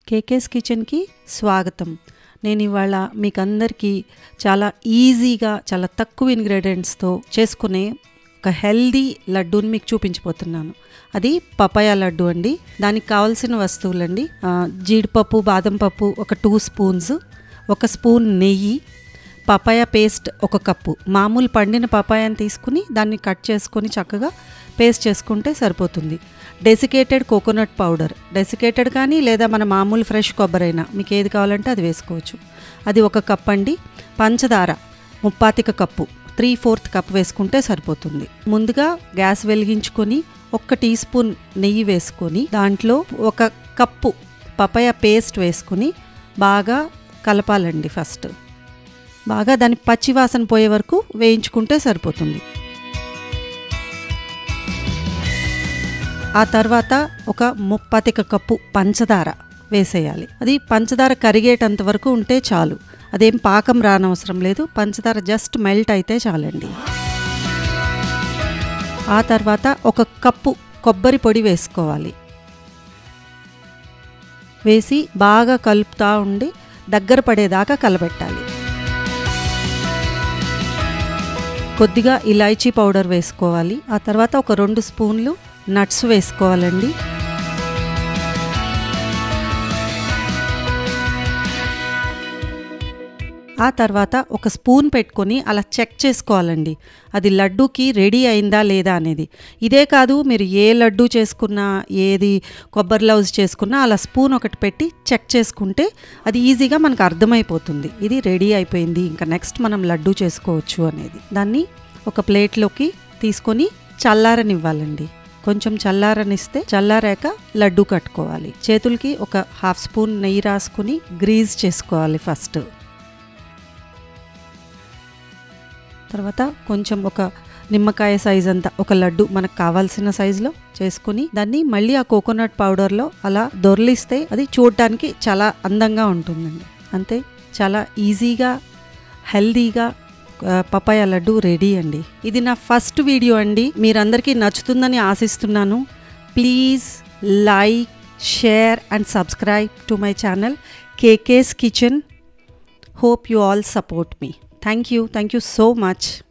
కేకేస్ కిచెన్కి స్వాగతం నేను ఇవాళ మీకు అందరికీ చాలా ఈజీగా చాలా తక్కువ ఇంగ్రీడియంట్స్తో చేసుకునే ఒక హెల్దీ లడ్డూని మీకు చూపించబోతున్నాను అది పపాయ లడ్డు అండి దానికి కావాల్సిన వస్తువులండి ఆ, జీడిపప్పు బాదం పప్పు ఒక టూ స్పూన్స్ ఒక స్పూన్ నెయ్యి పపాయ పేస్ట్ ఒక కప్పు మామూలు పండిన పపాయాని తీసుకుని దాన్ని కట్ చేసుకొని చక్కగా పేస్ట్ చేసుకుంటే సరిపోతుంది డెసికేటెడ్ కోకోనట్ పౌడర్ డెసికేటెడ్ కానీ లేదా మన మామూలు ఫ్రెష్ కొబ్బరైనా మీకు ఏది కావాలంటే అది వేసుకోవచ్చు అది ఒక కప్ అండి పంచదార ముప్పాతిక కప్పు త్రీ ఫోర్త్ కప్ వేసుకుంటే సరిపోతుంది ముందుగా గ్యాస్ వెలిగించుకొని ఒక్క టీ స్పూన్ నెయ్యి వేసుకొని దాంట్లో ఒక కప్పు పపాయ పేస్ట్ వేసుకొని బాగా కలపాలండి ఫస్ట్ బాగా దాని పచ్చి వాసన పోయే వరకు వేయించుకుంటే సరిపోతుంది ఆ తర్వాత ఒక ముప్పాతిక కప్పు పంచదార వేసేయాలి అది పంచదార కరిగేటంత వరకు ఉంటే చాలు అదేం పాకం రానవసరం లేదు పంచదార జస్ట్ మెల్ట్ అయితే చాలండి ఆ తర్వాత ఒక కప్పు కొబ్బరి పొడి వేసుకోవాలి వేసి బాగా కలుపుతూ ఉండి దగ్గర పడేదాకా కలబెట్టాలి కొద్దిగా ఇలాచీ పౌడర్ వేసుకోవాలి ఆ తర్వాత ఒక రెండు స్పూన్లు నట్స్ వేసుకోవాలండి ఆ తర్వాత ఒక స్పూన్ పెట్టుకొని అలా చెక్ చేసుకోవాలండి అది లడ్డూకి రెడీ అయిందా లేదా అనేది ఇదే కాదు మీరు ఏ లడ్డు చేసుకున్నా ఏది కొబ్బరి లౌజ్ చేసుకున్నా అలా స్పూన్ ఒకటి పెట్టి చెక్ చేసుకుంటే అది ఈజీగా మనకు అర్థమైపోతుంది ఇది రెడీ అయిపోయింది ఇంకా నెక్స్ట్ మనం లడ్డు చేసుకోవచ్చు అనేది దాన్ని ఒక ప్లేట్లోకి తీసుకొని చల్లారనివ్వాలండి కొంచెం చల్లారనిస్తే చల్లారాక లడ్డు కట్టుకోవాలి చేతులకి ఒక హాఫ్ స్పూన్ నెయ్యి రాసుకుని గ్రీజ్ చేసుకోవాలి ఫస్ట్ తర్వాత కొంచెం ఒక నిమ్మకాయ సైజ్ అంతా ఒక లడ్డు మనకు కావాల్సిన సైజులో చేసుకుని దాన్ని మళ్ళీ ఆ కోకోనట్ పౌడర్లో అలా దొర్లిస్తే అది చూడటానికి చాలా అందంగా ఉంటుందండి అంతే చాలా ఈజీగా హెల్దీగా ఆ, పపాయ లడ్డు రెడీ అండి ఇది నా ఫస్ట్ వీడియో అండి మీరందరికీ నచ్చుతుందని ఆశిస్తున్నాను please like share and subscribe to my channel KK's kitchen hope you all support me thank you thank you so much